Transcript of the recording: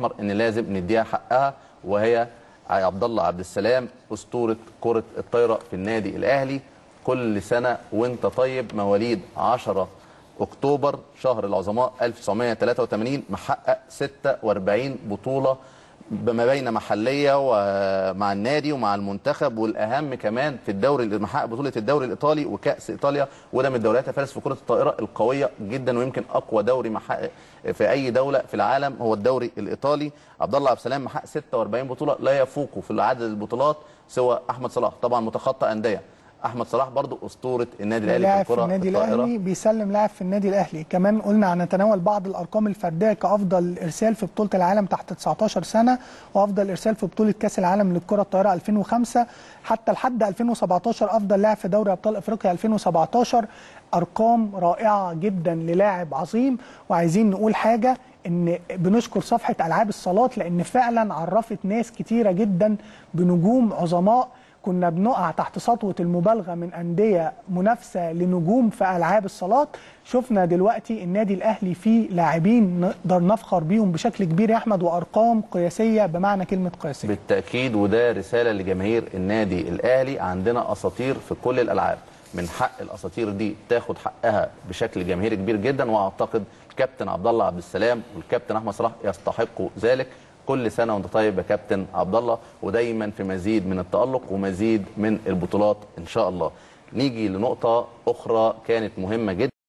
الاحمر ان لازم نديها حقها وهي عبد الله عبد السلام اسطوره كره الطايره في النادي الاهلي كل سنه وانت طيب مواليد 10 اكتوبر شهر العظماء 1983 محقق 46 بطوله بما بين محليه ومع النادي ومع المنتخب والاهم كمان في الدوري اللي محقق بطوله الدوري الايطالي وكاس ايطاليا وده من الدوريات يا فارس في كره الطائره القويه جدا ويمكن اقوى دوري محقق في اي دوله في العالم هو الدوري الايطالي عبد الله عبد السلام محقق 46 بطوله لا يفوقه في عدد البطولات سوى احمد صلاح طبعا متخطى انديه احمد صلاح برضو اسطوره النادي الاهلي في لاعب في الكره النادي الطائره الاهلي بيسلم لاعب في النادي الاهلي كمان قلنا هنتناول بعض الارقام الفرديه كافضل ارسال في بطوله العالم تحت 19 سنه وافضل ارسال في بطوله كاس العالم للكره الطائره 2005 حتى لحد 2017 افضل لاعب في دوري ابطال افريقيا 2017 ارقام رائعه جدا للاعب عظيم وعايزين نقول حاجه ان بنشكر صفحه العاب الصالات لان فعلا عرفت ناس كتيره جدا بنجوم عظماء كنا بنقع تحت سطوة المبالغة من أندية منافسة لنجوم في ألعاب الصالات شفنا دلوقتي النادي الأهلي فيه لاعبين نقدر نفخر بيهم بشكل كبير يا أحمد وأرقام قياسية بمعنى كلمة قياسية بالتاكيد وده رساله لجماهير النادي الاهلي عندنا اساطير في كل الالعاب من حق الاساطير دي تاخد حقها بشكل جماهيري كبير جدا واعتقد الكابتن عبد الله عبد السلام والكابتن احمد صلاح يستحقوا ذلك كل سنه وانت طيب يا كابتن عبد الله ودايما في مزيد من التالق ومزيد من البطولات ان شاء الله نيجي لنقطه اخرى كانت مهمه جدا